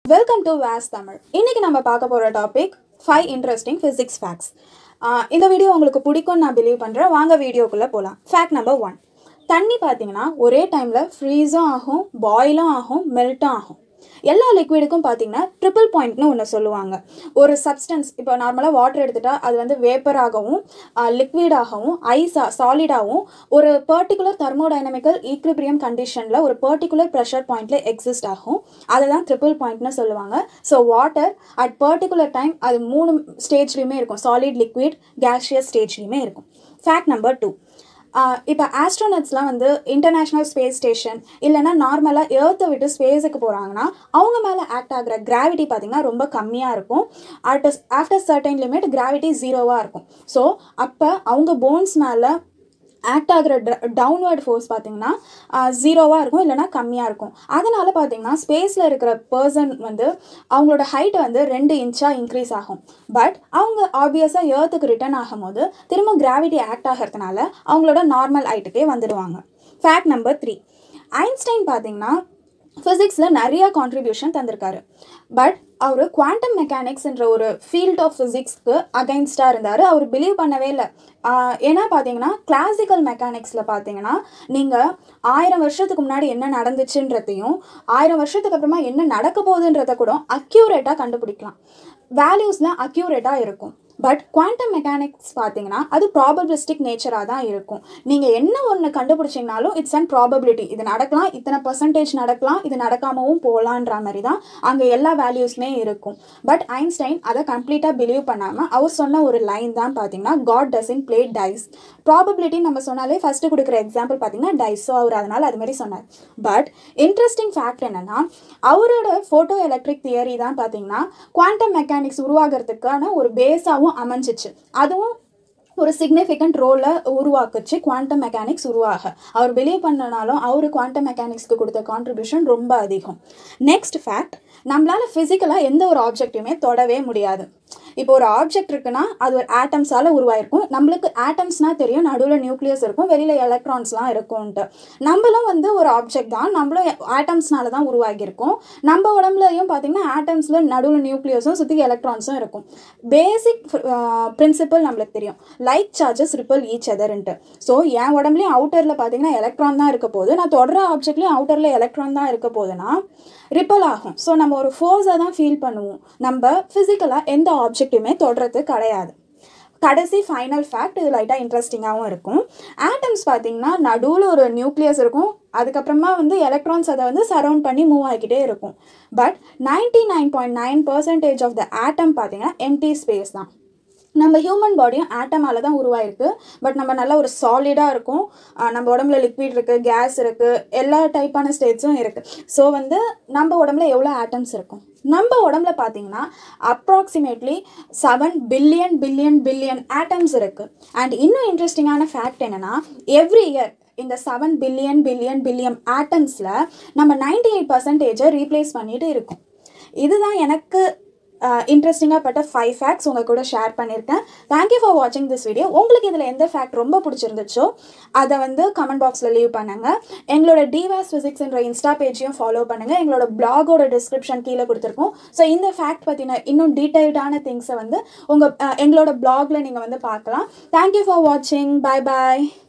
welcome to ways Tamil இன்னைக்கு நம்ம பார்க்க போகிற topic five interesting physics facts இந்த வீடியோ உங்களுக்கு பிடிக்கும்னு நான் பிலீவ் பண்ணுறேன் வாங்க வீடியோக்குள்ளே போகலாம் ஃபேக்ட் நம்பர் ஒன் தண்ணி பார்த்தீங்கன்னா ஒரே டைமில் ஃப்ரீஸும் ஆகும் பாயிலும் ஆகும் மெல்ட்டும் ஆகும் எல்லா லிக்விடுக்கும் பார்த்தீங்கன்னா ட்ரிபிள் பாயிண்ட்னு ஒன்று சொல்லுவாங்க ஒரு சப்ஸ்டன்ஸ் இப்போ நார்மலாக வாட்டர் எடுத்துட்டா அது வந்து வேப்பராகவும் லிக்விடாகவும் ஐஸா சாலிடாகவும் ஒரு பர்டிகுலர் தெர்மோடைனமிக்கல் ஈக்விபிரியம் கண்டிஷனில் ஒரு பர்டிகுலர் ப்ரெஷர் பாயிண்ட்டில் எக்ஸிஸ்ட் ஆகும் அதை தான் ட்ரிபிள் பாயிண்ட்னு சொல்லுவாங்க so water at particular time அது மூணு ஸ்டேஜ்லேயுமே இருக்கும் சாலிட் லிக்விட் கேஷியஸ் ஸ்டேஜ்லேயுமே இருக்கும் ஃபேக்ட் நம்பர் டூ இப்போ ஆஸ்ட்ரோனட்ஸ்லாம் வந்து இன்டர்நேஷ்னல் ஸ்பேஸ் ஸ்டேஷன் இல்லைன்னா நார்மலாக ஏர்த்தை விட்டு ஸ்பேஸுக்கு போகிறாங்கன்னா அவங்க மேலே ஆக்ட் ஆகிற கிராவிட்டி பார்த்திங்கன்னா ரொம்ப கம்மியாக இருக்கும் at after certain limit gravity ஜீரோவாக இருக்கும் ஸோ அப்போ அவங்க போன்ஸ் மேலே ஆக்ட் ஆகிற டவுன்வர்ட் ஃபோர்ஸ் பார்த்தீங்கன்னா ஜீரோவாக இருக்கும் இல்லைனா கம்மியாக இருக்கும் அதனால் பார்த்தீங்கன்னா ஸ்பேஸில் இருக்கிற பர்சன் வந்து அவங்களோட ஹைட் வந்து ரெண்டு இன்ச்சாக இன்க்ரீஸ் ஆகும் பட் அவங்க ஆப்வியஸாக ஏர்த்துக்கு ரிட்டர்ன் ஆகும்போது திரும்ப கிராவிட்டி ஆக்ட் ஆகிறதுனால அவங்களோட நார்மல் ஹைட்டுக்கே வந்துடுவாங்க ஃபேக்ட் நம்பர் த்ரீ ஐன்ஸ்டைன் பார்த்தீங்கன்னா ஃபிசிக்ஸில் நிறைய கான்ட்ரிபியூஷன் தந்திருக்காரு பட் அவர் குவாண்டம் மெக்கானிக்ஸ்ன்ற ஒரு ஃபீல்ட் ஆஃப் ஃபிசிக்ஸ்க்கு அகைன்ஸ்டாக இருந்தார் அவர் பிலீவ் பண்ணவே இல்லை ஏன்னா பார்த்தீங்கன்னா கிளாசிக்கல் மெக்கானிக்ஸில் பார்த்தீங்கன்னா நீங்கள் ஆயிரம் வருஷத்துக்கு முன்னாடி என்ன நடந்துச்சுன்றதையும் ஆயிரம் வருஷத்துக்கு அப்புறமா என்ன நடக்க போகுதுன்றத கூட அக்யூரேட்டாக கண்டுபிடிக்கலாம் வேல்யூஸ்லாம் அக்யூரேட்டாக இருக்கும் பட் குவாண்டம் மெக்கானிக்ஸ் பார்த்தீங்கன்னா அது ப்ராபபிலிஸ்டிக் நேச்சராக தான் இருக்கும் நீங்கள் என்ன ஒன்று கண்டுபிடிச்சிங்கனாலும் இட்ஸ் அண்ட் ப்ராபபிலிட்டி இது நடக்கலாம் இத்தனை பர்சன்டேஜ் நடக்கலாம் இது நடக்காமவும் போகலான்ற மாதிரி தான் அங்கே எல்லா வேல்யூஸுமே இருக்கும் பட் ஐன்ஸ்டைன் அதை கம்ப்ளீட்டாக பிலீவ் பண்ணாமல் அவர் சொன்ன ஒரு லைன் தான் பார்த்தீங்கன்னா God doesn't play dice probability நம்ம சொன்னாலே ஃபஸ்ட்டு கொடுக்குற எக்ஸாம்பிள் பார்த்தீங்கன்னா டைஸ் ஸோ அவர் அதனால் அது மாதிரி சொன்னார் பட் இன்ட்ரெஸ்டிங் ஃபேக்ட் என்னென்னா அவரோட ஃபோட்டோ எலக்ட்ரிக் தியரி தான் பார்த்தீங்கன்னா குவாண்டம் மெக்கானிக்ஸ் உருவாகிறதுக்கான ஒரு பேஸாகவும் அமைஞ்சிச்சு அதுவும் ஒரு சிக்னிஃபிகண்ட் ரோலை உருவாக்குச்சு குவாண்டம் மெக்கானிக்ஸ் உருவாக அவர் பிலீவ் பண்ணனாலும் அவர் குவாண்டம் மெக்கானிக்ஸ்க்கு கொடுத்த கான்ட்ரிபியூஷன் ரொம்ப அதிகம் நெக்ஸ்ட் ஃபேக்ட் நம்மளால் ஃபிசிக்கலாக எந்த ஒரு ஆப்ஜெக்டையுமே தொடவே முடியாது இப்போ ஒரு ஆப்ஜெக்ட் இருக்குன்னா அது ஒரு ஆட்டம்ஸால் உருவாயிருக்கும் நம்மளுக்கு ஆட்டம்ஸ்னால் தெரியும் நடுவில் நியூக்ளியஸ் இருக்கும் வெளியில் எலக்ட்ரான்ஸ்லாம் இருக்கும்ன்ட்டு நம்மளும் வந்து ஒரு ஆப்ஜெக்ட் தான் நம்மளும் ஆட்டம்ஸ்னால தான் உருவாகியிருக்கோம் நம்ம உடம்புலையும் பார்த்திங்கன்னா ஆட்டம்ஸில் நடுவில் நியூக்ளியஸும் சுற்றி எலக்ட்ரான்ஸும் இருக்கும் பேசிக் பிரின்சிபல் நம்மளுக்கு தெரியும் லைக் சார்ஜஸ் ரிப்பல் ஈச் அதர்ன்ட்டு ஸோ என் உடம்புலையும் அவுட்டரில் பார்த்தீங்கன்னா எலக்ட்ரான் தான் இருக்க போகுது நான் தொடர ஆப்ஜெக்ட்லேயும் அவுட்டரில் எலக்ட்ரான் தான் இருக்க போகுதுன்னா ரிப்பல் ஆகும் ஸோ நம்ம ஒரு ஃபோர்ஸை தான் ஃபீல் பண்ணுவோம் நம்ம ஃபிசிக்கலாக எந்த ஆப்ஜெக்ட்டுமே தொடர்றது கிடையாது கடைசி ஃபைனல் ஃபேக்ட் இது லைட்டாக இன்ட்ரெஸ்டிங்காகவும் இருக்கும் ஆட்டம்ஸ் பார்த்தீங்கன்னா நடுவில் ஒரு நியூக்ளியஸ் இருக்கும் அதுக்கப்புறமா வந்து எலக்ட்ரான்ஸ் அதை வந்து சரவுண்ட் பண்ணி மூவ் ஆகிக்கிட்டே இருக்கும் but ninety nine point nine percentage of the atom பார்த்தீங்கன்னா எம்டி ஸ்பேஸ் தான் நம்ம ஹியூமன் பாடியும் ஆட்டமால தான் உருவாயிருக்கு பட் நம்ம நல்லா ஒரு சாலிடாக இருக்கும் நம்ம உடம்புல லிக்விட் இருக்குது கேஸ் இருக்குது எல்லா டைப்பான ஸ்டேட்ஸும் இருக்குது ஸோ வந்து நம்ம உடம்புல எவ்வளோ ஆட்டம்ஸ் இருக்கும் நம்ம உடம்புல பார்த்தீங்கன்னா approximately seven billion billion billion atoms இருக்குது அண்ட் இன்னும் இன்ட்ரெஸ்டிங்கான ஃபேக்ட் என்னென்னா எவ்ரி இயர் இந்த செவன் பில்லியன் பில்லியன் பில்லியன் ஆட்டம்ஸில் நம்ம நைன்டி எயிட் பர்சன்டேஜை ரீப்ளேஸ் பண்ணிட்டு இருக்கோம் இதுதான் எனக்கு இன்ட்ரெஸ்டிங்காக பட்ட ஃபைவ் ஃபேக்ட்ஸ் உங்கள் கூட ஷேர் பண்ணியிருக்கேன் தேங்க்யூ ஃபார் வாட்சிங் திஸ் வீடியோ உங்களுக்கு இதில் எந்த ஃபேக்ட் ரொம்ப பிடிச்சிருந்துச்சோ அதை வந்து கமெண்ட் பாக்ஸில் லீவ் பண்ணுங்கள் எங்களோட டிவாஸ் ஃபிசிக்ஸ்ன்ற இன்ஸ்டா பேஜையும் ஃபாலோ பண்ணுங்கள் எங்களோட பிளாகோட டிஸ்கிரிப்ஷன் கீழே கொடுத்துருக்கோம் ஸோ இந்த ஃபேக்ட் பற்றின இன்னும் டீட்டெயில்டான திங்ஸை வந்து உங்கள் எங்களோட பிளாகில் நீங்கள் வந்து பார்க்கலாம் தேங்க்யூ ஃபார் வாட்சிங் பாய் பாய்